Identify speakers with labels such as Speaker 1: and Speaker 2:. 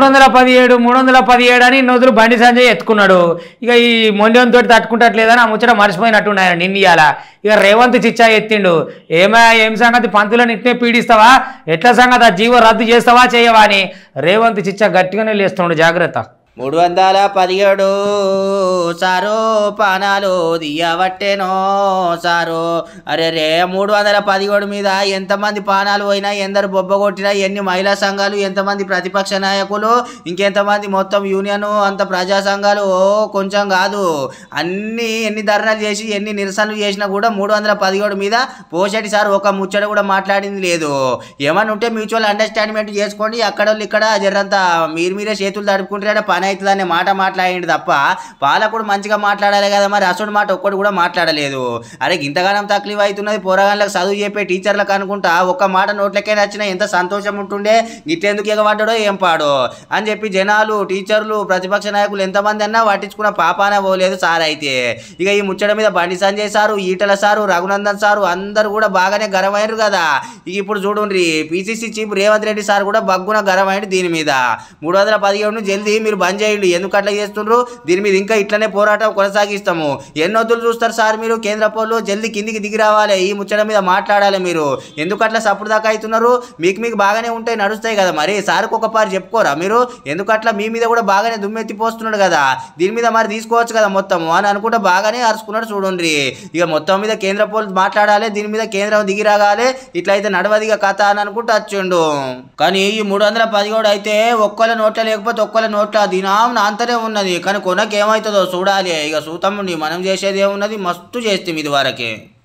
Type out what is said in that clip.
Speaker 1: మూడు వందల పదిహేడు మూడు వందల పదిహేడు అని నొదులు బండి సంజయ్ ఎత్తుకున్నాడు ఇక ఈ మొండెంతో తట్టుకుంటట్లేదని ఆ ముచ్చట మర్చిపోయినట్టున్నాయన నిన్నయాల ఇక రేవంత్ చిచ్చా ఎత్తిండు ఏమా ఏం సంగతి పంతులను ఇట్నే పీడిస్తావా ఎట్లా సంగతి ఆ జీవో రద్దు చేస్తావా చేయవా అని రేవంత్ చిచ్చా గట్టిగానే లేస్తుండు జాగ్రత్త
Speaker 2: మూడు వందల పదిహేడు సారు పానాలు దియ్యబట్టేనో సారు అరే రే మూడు వందల పదిహేడు మీద ఎంతమంది పానాలు పోయినా ఎందరు బొబ్బ కొట్టినా ఎన్ని మహిళా సంఘాలు ఎంతమంది ప్రతిపక్ష నాయకులు ఇంకెంతమంది మొత్తం యూనియన్ అంత ప్రజా సంఘాలు ఓ కొంచెం కాదు అన్ని ఎన్ని ధర్నాలు చేసి ఎన్ని నిరసనలు చేసినా కూడా మూడు వందల పదిహేడు మీద పోషటి సార్ ఒక ముచ్చట కూడా మాట్లాడింది లేదు ఏమన్నా ఉంటే మ్యూచువల్ అండర్స్టాండ్మెంట్ చేసుకోండి అక్కడ వాళ్ళు ఇక్కడ జరంతా మీరు మీరే చేతులు తడుపుకుంటారే పని అవుతుంది అనే మాట మాట్లాడింది తప్ప పాలకుడు మంచిగా మాట్లాడాలి కదా మరి అసలు మాట ఒక్కడు కూడా మాట్లాడలేదు అరే ఇంతగానం తక్లీఫ్ అవుతున్నది పోరగాళ్ళకి చదువు చెప్పే టీచర్లకు అనుకుంటా ఒక్క మాట నోట్లకే నచ్చినా ఎంత సంతోషం ఉంటుండే గిట్టెందుకు ఎగబడ్డాడో ఏం పాడో అని చెప్పి జనాలు టీచర్లు ప్రతిపక్ష నాయకులు ఎంతమంది అన్నా పట్టించుకున్న పాపాన పోలేదు సార్ అయితే ఇక ఈ ముచ్చట మీద Bandi Sanjay sir Etela sir Raghunandan sir అందరు కూడా బాగానే గరమయ్యారు కదా ఇక ఇప్పుడు చూడండి PCC chief Revanth Reddy sir కూడా బగ్గున గరమైంది దీని మీద మూడు వందల పదిహేడును జల్దీ మీరు బంద్ చేయండి ఎందుకు అట్లా చేస్తుండ్రు దీని మీద ఇంకా ఇట్లనే పోరాటం కొనసాగిస్తాము ఎన్నొద్దులు చూస్తారు సార్ మీరు కేంద్ర పోలు జల్దీ కిందికి దిగి రావాలి ఈ ముచ్చట మీద మాట్లాడాలి మీరు ఎందుకు అట్లా సప్పుడు దాకా అవుతున్నారు మీకు మీకు బాగానే ఉంటాయి నడుస్తాయి కదా మరి సార్కి ఒక పారి చెప్పుకోరా మీరు ఎందుకు అట్లా మీ మీద కూడా బాగానే దుమ్మెత్తిపోస్తున్నాడు కదా దీని మీద మరి తీసుకోవచ్చు కదా మొత్తం అని అనుకుంటే బాగానే అరుచుకున్నాడు చూడండి ఇక మొత్తం మీద కేంద్ర పోలీసు మాట్లాడాలి దీని మీద కేంద్రం దిగి రాగాలి ఇట్లయితే నడవదిగా కథ అని అనుకుంటూ వచ్చిండు కానీ ఈ మూడు వందల పదిహేడు అయితే ఒక్కళ్ళ నోట్ల లేకపోతే ఒక్కళ్ళ నోట్ల దినాం నాంతనే ఉన్నది కానీ కొనకి ఏమవుతుందో చూడాలి ఇక చూతాము మనం చేసేది ఏమున్నది మస్తు చేస్తాం ఇది వరకే